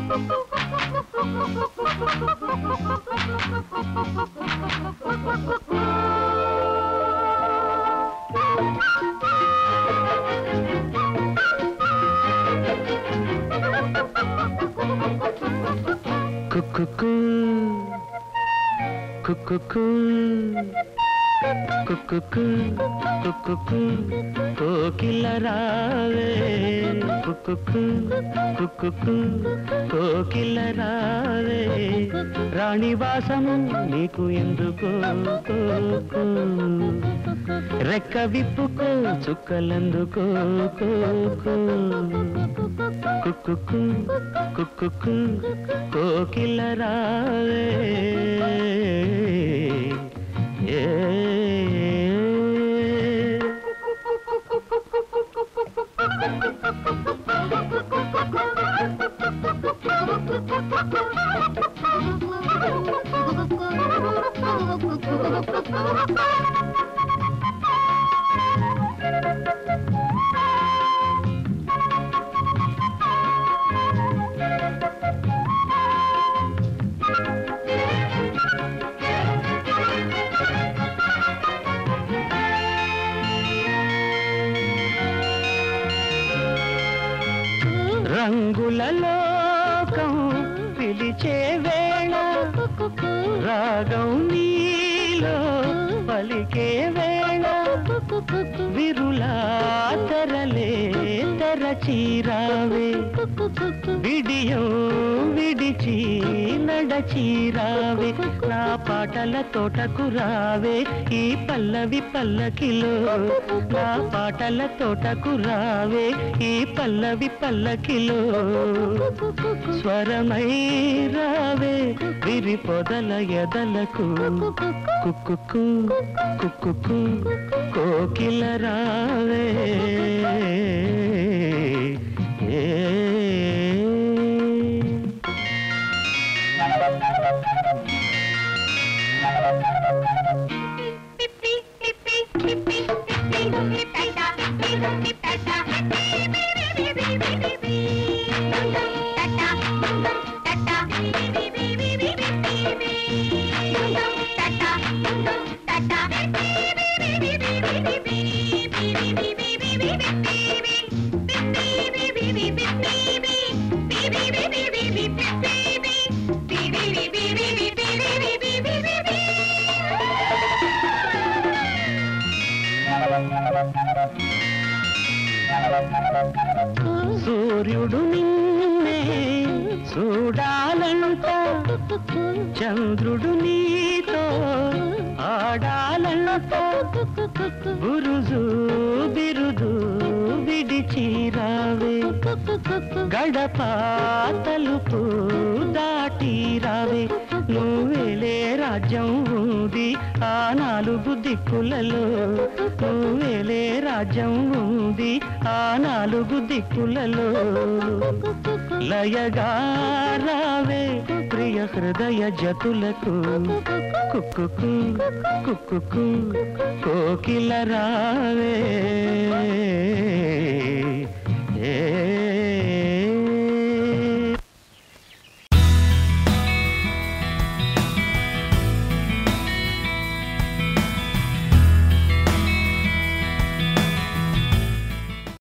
కుక్కు కుక్కు కుక్కు కుక్కు కోకిల రావే కుక్కు కుక్కు కోకిల రావే రాణివాసము నీకు ఎందుకు రెక్క విప్పుకో చుక్కలందుకో కుక్కు కుక్కు కోకిల రావే ఏ రంగుల లోకం పిలిచే వేళ రాగం నీలో పలికే వేళ విరులా తెరలే తెరచీరావే విడియం విడిచి నడచీరావే నా పాటల తోటకు రావే ఈ పల్లవి పల్లకిలో నా పాటల తోటకు రావే ఈ పల్లవి పల్లకిలో స్వరమై రావే విరి పొదల ఎదలకు కుక్కు కుక్కు కోకిల రావే ఏ సూర్యుడు నిన్నే చూడాలంట చంద్రుడు నీతో ఆడాలంట బురుజు బిరుదు విడిచిరావే గడప తలుపు దాటి రావే నువ్వేలే రాజ్యం ఉంది ఆ నాలుగు దిక్కులలో నువ్వేలే రాజ్యం ఉంది ఆ నాలుగు దిక్కులలో లయగా రావే ప్రియ హృదయ జతులకు కుక్కు కుక్కు కోకిల రావే